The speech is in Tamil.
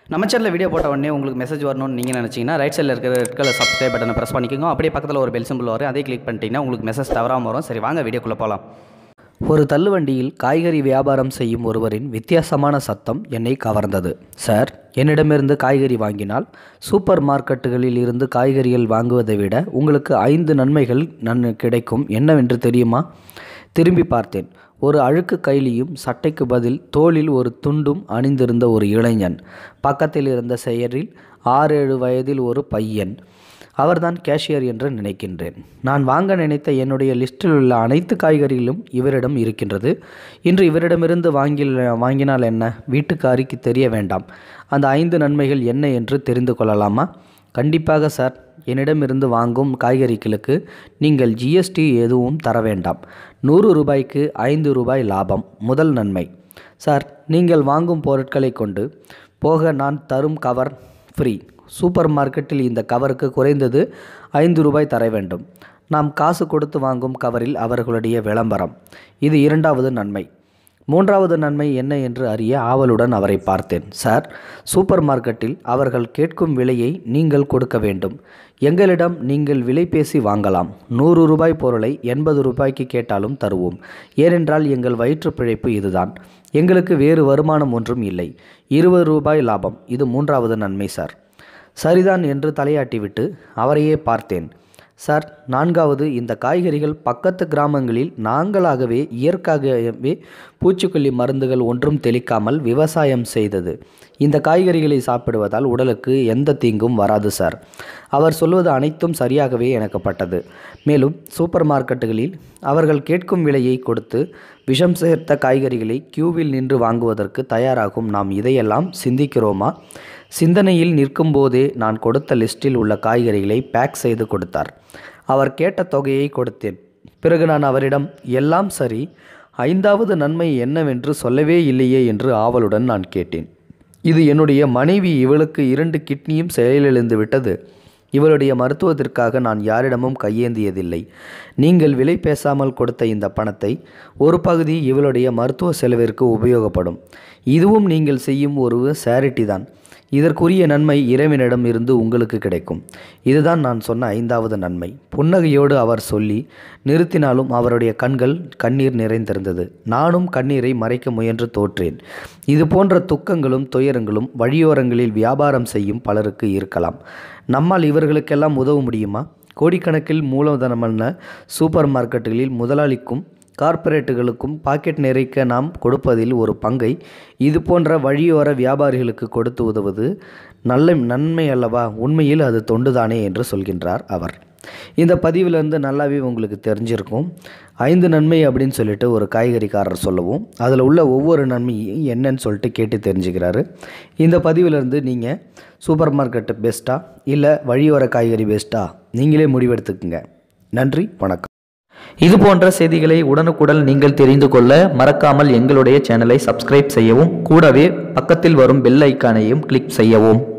நம்ம சேனலில் வீடியோ போட்ட உடனே உங்களுக்கு மெசேஜ் வரணும்னு நீங்கள் நினச்சிங்கன்னா ரைட் சைடில் இருக்கிற ரெட் கலர் சப்ஸ்கிரைப் பட்டனை ப்ரெஸ் பண்ணிக்கோங்க அப்படியே பக்கத்தில் ஒரு பெல் சிம்பிள் வரும் அதே கிளிக் பண்ணிட்டீங்கன்னா உங்களுக்கு மெசேஜ் தவறாமல் வரும் சரி வாங்க வீடியோக்குள்ளே போகலாம் ஒரு தள்ளுவண்டியில் காய்கறி வியாபாரம் செய்யும் ஒருவரின் வித்தியாசமான சத்தம் என்னை கவர்ந்தது சார் என்னிடமிருந்து காய்கறி வாங்கினால் சூப்பர் மார்க்கெட்டுகளில் இருந்து காய்கறிகள் வாங்குவதை விட உங்களுக்கு ஐந்து நன்மைகள் நன் கிடைக்கும் என்னவென்று தெரியுமா திரும்பி பார்த்தேன் ஒரு அழுக்கு கைலியும் சட்டைக்கு பதில் தோளில் ஒரு துண்டும் அணிந்திருந்த ஒரு இளைஞன் பக்கத்தில் இருந்த செயரில் ஆறேழு வயதில் ஒரு பையன் அவர்தான் கேஷியர் என்று நினைக்கின்றேன் நான் வாங்க நினைத்த என்னுடைய லிஸ்டில் உள்ள அனைத்து காய்கறிகளும் இவரிடம் இருக்கின்றது இன்று இவரிடமிருந்து வாங்கி வாங்கினால் என்ன வீட்டுக்காரிக்கு தெரிய வேண்டாம் அந்த ஐந்து நன்மைகள் என்ன என்று தெரிந்து கொள்ளலாமா கண்டிப்பாக சார் என்னிடமிருந்து வாங்கும் காய்கறிகளுக்கு நீங்கள் ஜிஎஸ்டி எதுவும் தர வேண்டாம் நூறு ரூபாய்க்கு ஐந்து ரூபாய் லாபம் முதல் நன்மை சார் நீங்கள் வாங்கும் பொருட்களை கொண்டு போக நான் தரும் கவர் ஃப்ரீ சூப்பர் மார்க்கெட்டில் இந்த கவருக்கு குறைந்தது ஐந்து ரூபாய் தர வேண்டும் நாம் காசு கொடுத்து வாங்கும் கவரில் அவர்களுடைய விளம்பரம் இது இரண்டாவது நன்மை மூன்றாவது நன்மை என்ன என்று அறிய ஆவலுடன் அவரை பார்த்தேன் சார் சூப்பர் மார்க்கெட்டில் அவர்கள் கேட்கும் விலையை நீங்கள் கொடுக்க வேண்டும் எங்களிடம் நீங்கள் விலை பேசி வாங்கலாம் நூறு ரூபாய் பொருளை எண்பது ரூபாய்க்கு கேட்டாலும் தருவோம் ஏனென்றால் எங்கள் வயிற்று பிழைப்பு இதுதான் எங்களுக்கு வேறு வருமானம் ஒன்றும் இல்லை இருபது ரூபாய் லாபம் இது மூன்றாவது நன்மை சார் சரிதான் என்று தலையாட்டிவிட்டு அவரையே பார்த்தேன் சார் நான்காவது இந்த காய்கறிகள் பக்கத்து கிராமங்களில் நாங்களாகவே இயற்கையாகவே பூச்சிக்கொல்லி மருந்துகள் ஒன்றும் தெளிக்காமல் விவசாயம் செய்தது இந்த காய்கறிகளை சாப்பிடுவதால் உடலுக்கு எந்த தீங்கும் வராது சார் அவர் சொல்வது அனைத்தும் சரியாகவே எனக்கு பட்டது மேலும் சூப்பர் மார்க்கெட்டுகளில் அவர்கள் கேட்கும் விலையை கொடுத்து விஷம் சேர்த்த காய்கறிகளை கியூவில் நின்று வாங்குவதற்கு தயாராகும் நாம் இதையெல்லாம் சிந்திக்கிறோமா சிந்தனையில் நிற்கும்போதே நான் கொடுத்த லிஸ்டில் உள்ள காய்கறிகளை பேக் செய்து கொடுத்தார் அவர் கேட்ட தொகையை கொடுத்தேன் பிறகு நான் அவரிடம் எல்லாம் சரி ஐந்தாவது நன்மை என்னவென்று சொல்லவே இல்லையே என்று ஆவலுடன் நான் கேட்டேன் இது என்னுடைய மனைவி இவளுக்கு இரண்டு கிட்னியும் செயலிழந்து விட்டது இவளுடைய மருத்துவத்திற்காக நான் யாரிடமும் கையேந்தியதில்லை நீங்கள் விலை பேசாமல் கொடுத்த இந்த பணத்தை ஒரு பகுதி இவளுடைய மருத்துவ செலவிற்கு உபயோகப்படும் இதுவும் நீங்கள் செய்யும் ஒரு சேரிட்டி தான் இதற்குரிய நன்மை இறைவனிடம் இருந்து உங்களுக்கு கிடைக்கும் இதுதான் நான் சொன்ன ஐந்தாவது நன்மை புன்னகையோடு அவர் சொல்லி நிறுத்தினாலும் அவருடைய கண்கள் கண்ணீர் நிறைந்திருந்தது நானும் கண்ணீரை மறைக்க முயன்று தோற்றேன் இது போன்ற துக்கங்களும் துயரங்களும் வழியோரங்களில் வியாபாரம் செய்யும் பலருக்கு இருக்கலாம் நம்மால் இவர்களுக்கெல்லாம் உதவ முடியுமா கோடிக்கணக்கில் மூலதனமான சூப்பர் மார்க்கெட்டுகளில் முதலாளிக்கும் கார்ப்பரேட்டுகளுக்கும் பாக்கெட் நிறைக்க நாம் கொடுப்பதில் ஒரு பங்கை இது போன்ற வழியோர வியாபாரிகளுக்கு கொடுத்து உதவுவது நல்ல நன்மை அல்லவா உண்மையில் அது தொண்டுதானே என்று சொல்கின்றார் அவர் இந்த பதிவிலிருந்து நல்லாவே உங்களுக்கு தெரிஞ்சிருக்கும் ஐந்து நன்மை அப்படின்னு சொல்லிட்டு ஒரு காய்கறிக்காரர் சொல்லவும் அதில் உள்ள ஒவ்வொரு நன்மையும் என்னன்னு சொல்லிட்டு கேட்டு தெரிஞ்சுக்கிறாரு இந்த பதிவிலிருந்து நீங்கள் சூப்பர் மார்க்கெட்டு பெஸ்ட்டா இல்லை வழியோர காய்கறி பெஸ்ட்டா நீங்களே முடிவெடுத்துக்குங்க நன்றி வணக்கம் இது போன்ற செய்திகளை உடனுக்குடன் நீங்கள் தெரிந்து கொள்ள மறக்காமல் எங்களுடைய சேனலை சப்ஸ்கிரைப் செய்யவும் கூடவே பக்கத்தில் வரும் பெல் ஐக்கானையும் கிளிக் செய்யவும்